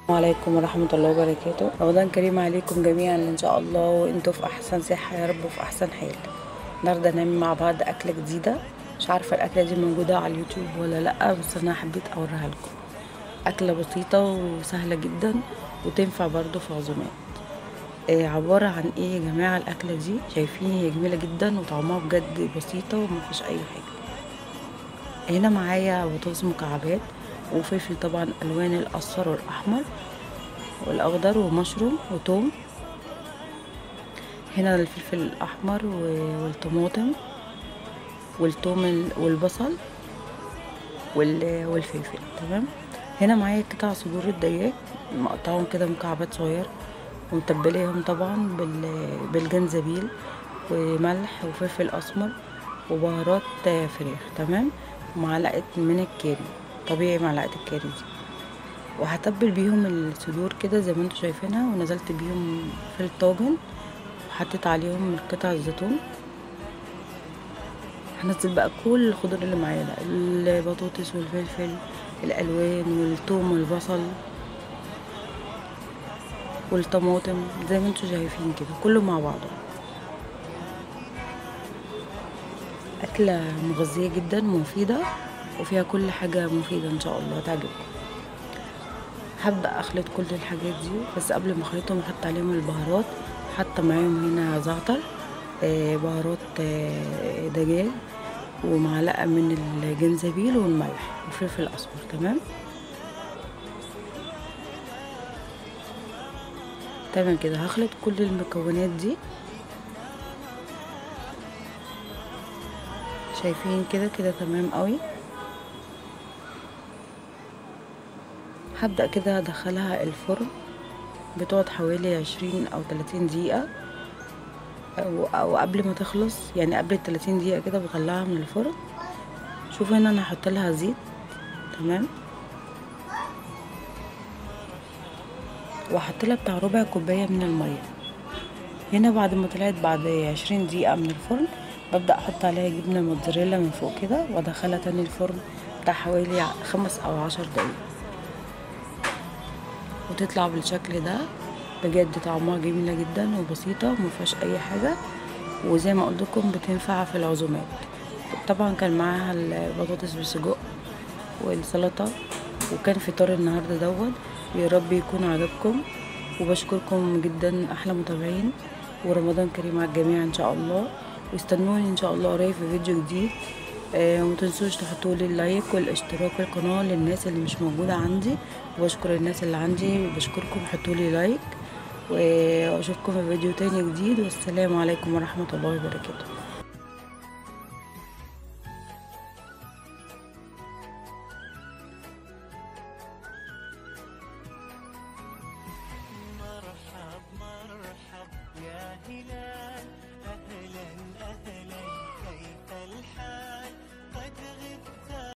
عليكم ورحمة الله وبركاته رمضان كريم عليكم جميعا إن شاء الله وانتوا في أحسن صحة يا رب وفي أحسن حال النهاردة هنعمل مع بعض أكلة جديدة مش عارفة الأكلة دي موجودة على اليوتيوب ولا لأ بس أنا حبيت أوريها لكم أكلة بسيطة وسهلة جدا وتنفع برضو في عزومات آه عبارة عن ايه يا جماعة الأكلة دي شايفين هي جميلة جدا وطعمها بجد بسيطة ومفيش أي حاجة هنا معايا بطاطس مكعبات وفلفل طبعا الوان الاصفر والاحمر والاخضر ومشروم وتوم هنا الفلفل الاحمر والطماطم والثوم والبصل والفلفل تمام هنا معايا قطع صدور الدجاج مقطعهم كده مكعبات صغيره ومتبلاهم طبعا بالجنزبيل وملح وفلفل اسمر وبهارات فراخ تمام ومعلقه من الكاري طبيعي معلقه الكاري دي وهتبل بيهم الصدور كده زي ما انتوا شايفينها ونزلت بيهم في الطاجن وحطيت عليهم قطع الزيتون هنزل بقى كل الخضار اللي معايا ده البطاطس والفلفل الالوان والثوم والبصل والطماطم زي ما انتوا شايفين كده كله مع بعضه اكله مغذيه جدا ومفيده وفيها كل حاجة مفيدة ان شاء الله تعجبكم هبدأ اخلط كل الحاجات دي بس قبل ما اخلطهم احط عليهم البهارات حاطة معاهم هنا زعتر آه بهارات آه دجاج ومعلقة من الجنزبيل والملح وفلفل اسمر تمام تمام كده هخلط كل المكونات دي شايفين كده كده تمام قوي هبدأ كده ادخلها الفرن بتقعد حوالي عشرين او تلاتين دقيقة أو, او قبل ما تخلص يعني قبل التلاتين دقيقة كده بطلعها من الفرن شوفوا هنا انا هحط لها زيت تمام واحط لها بتاع ربع كوباية من المية هنا بعد ما طلعت بعد عشرين دقيقة من الفرن ببدأ احط عليها جبنة موتزاريلا من فوق كده وادخلها تاني الفرن بتاع حوالي خمس او عشر دقايق وتطلع بالشكل ده بجد طعمها جميله جدا وبسيطه ومفيهاش اي حاجه وزي ما قلت لكم بتنفع في العزومات طبعا كان معاها البطاطس بالسجق والسلطه وكان فطار النهارده دوت يا رب يكون عجبكم وبشكركم جدا احلى متابعين ورمضان كريم على الجميع ان شاء الله واستنوني ان شاء الله قريب في فيديو جديد آه ومتنسوش تحطوا لي اللايك والاشتراك في القناه للناس اللي مش موجوده عندي وبشكر الناس اللي عندي وبشكركم حطوا لي لايك واشوفكم في فيديو تاني جديد والسلام عليكم ورحمه الله وبركاته